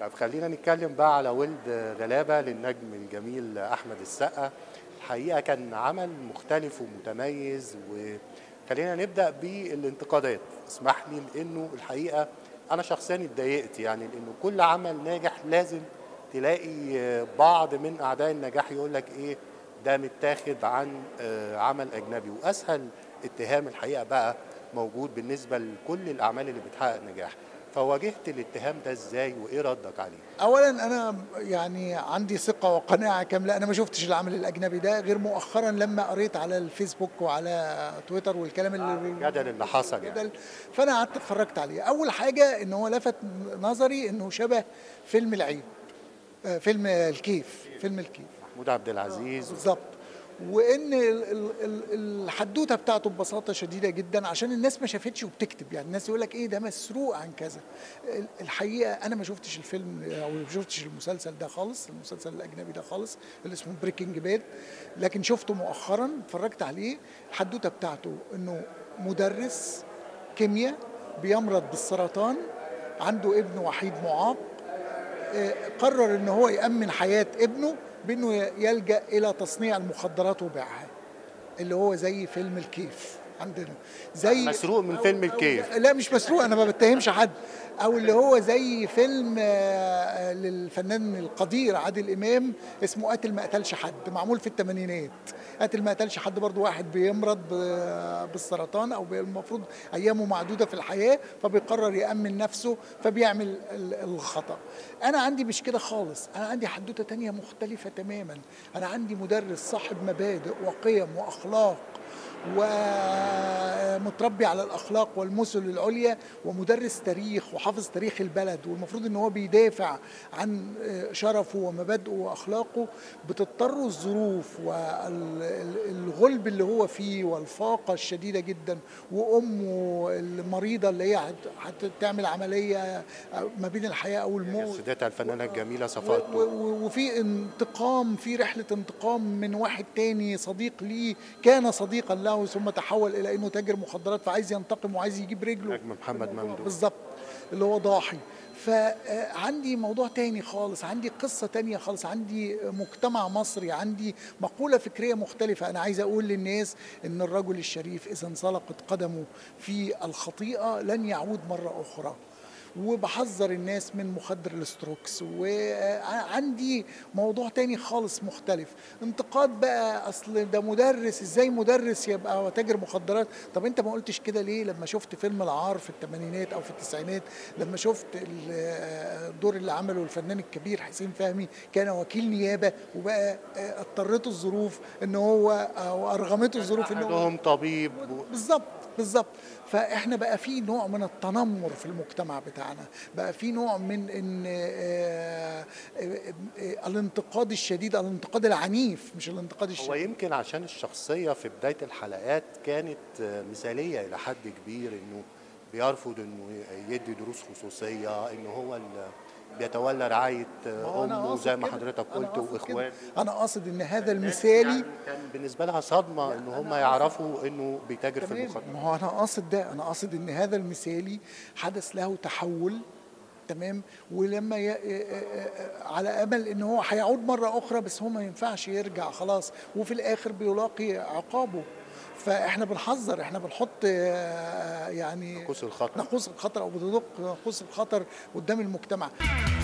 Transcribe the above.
طيب خلينا نتكلم بقى على ولد غلابه للنجم الجميل احمد السقا الحقيقه كان عمل مختلف ومتميز وخلينا نبدا بالانتقادات اسمح لي لانه الحقيقه انا شخصيا اتضايقت يعني لانه كل عمل ناجح لازم تلاقي بعض من اعداء النجاح يقول لك ايه ده متاخد عن آه، عمل اجنبي واسهل اتهام الحقيقه بقى موجود بالنسبه لكل الاعمال اللي بتحقق نجاح فواجهت الاتهام ده ازاي وايه ردك عليه اولا انا يعني عندي ثقه وقناعه كامله انا ما شفتش العمل الاجنبي ده غير مؤخرا لما قريت على الفيسبوك وعلى تويتر والكلام اللي الجدل اللي حصل يعني الجدل فانا قعدت اتفرجت عليه اول حاجه ان هو لفت نظري انه شبه فيلم العيد آه، فيلم الكيف فيلم الكيف محمود عبد العزيز بالظبط وان ال- ال- ال- الحدوته بتاعته ببساطه شديده جدا عشان الناس ما شافتش وبتكتب يعني الناس يقول لك ايه ده مسروق عن كذا ال- الحقيقه انا ما شفتش الفيلم او ما شفتش المسلسل ده خالص المسلسل الاجنبي ده خالص اللي اسمه بريكنج باد لكن شفته مؤخرا اتفرجت عليه الحدوته بتاعته انه مدرس كيمياء بيمرض بالسرطان عنده ابن وحيد معاق آه، قرر ان هو يامن حياه ابنه بانه يلجا الى تصنيع المخدرات وبيعها اللي هو زي فيلم الكيف عندنا زي مسروق من فيلم الكيف. لا مش مسروق انا ما بتهمش حد او اللي هو زي فيلم آه، آه، للفنان القدير عادل امام اسمه قاتل ما قتلش حد معمول في الثمانينات قاتل ما قتلش حد برضو واحد بيمرض ب- بالسرطان او بي- المفروض ايامه معدوده في الحياه فبيقرر يامن نفسه فبيعمل ال- الخطا انا عندي مش كده خالص انا عندي حدوته تانية مختلفه تماما انا عندي مدرس صاحب مبادئ وقيم واخلاق ومتربي على الاخلاق والمثل العليا ومدرس تاريخ وحافظ تاريخ البلد والمفروض ان هو بيدافع عن شرفه ومبادئه واخلاقه بتضطر الظروف والغلب اللي هو فيه والفاقه الشديده جدا وامه المريضه اللي هي هت- هتعمل عمليه ما بين الحياه او الموت جسدتها الفنانه الجميله و- صفاء و- و- وفي انتقام في رحلة انتقام من واحد تاني صديق ليه كان صديقا له ثم تحول إلى أنه تاجر مخدرات فعايز ينتقم وعايز يجيب رجله نجم محمد ممدوح بالظبط اللي هو ضاحي فعندي موضوع تاني خالص عندي قصة تانية خالص عندي مجتمع مصري عندي مقولة فكرية مختلفة أنا عايز أقول للناس إن الرجل الشريف إذا انزلقت قدمه في الخطيئة لن يعود مرة أخرى وبحذر الناس من مخدر الاستروكس وعندي موضوع تاني خالص مختلف انتقاد بقى اصل ده مدرس ازاي مدرس يبقى تاجر مخدرات طب انت ما قلتش كده ليه لما شفت فيلم العار في الثمانينات او في التسعينات لما شفت ال- الدور اللي عمله الفنان الكبير حسين فهمي كان وكيل نيابه وبقى اضطرته الظروف ان هو او ارغمته الظروف ان هو عندهم طبيب و... بالظبط بالظبط فاحنا بقى في نوع من التنمر في المجتمع بتاعنا بقى في نوع من ان آه، آه، آه، الانتقاد الشديد الانتقاد العنيف مش الانتقاد هو الشديد يمكن عشان الشخصيه في بدايه الحلقات كانت آه، مثاليه الى حد كبير انه بيرفض انه يدي دروس خصوصيه انه هو اللي بيتولى رعايه آه، ما هو أنا امه قاصد زي ما كده. حضرتك أنا قلت قاصد كده. واخوانه انا قاصد ان هذا الناس المثالي يعني كان بالنسبه لها صدمه ان هم يعرفوا انه بيتاجر في تمام المخدرات ما هو انا قاصد ده انا قاصد ان هذا المثالي حدث له تحول تمام ولما ي... على امل ان هو هيعود مره اخرى بس هو ما ينفعش يرجع خلاص وفي الاخر بيلاقي عقابه فاحنا بنحذر احنا بنحط آه، يعني نقوس الخطر نقوس الخطر او بتدق نقوس الخطر قدام المجتمع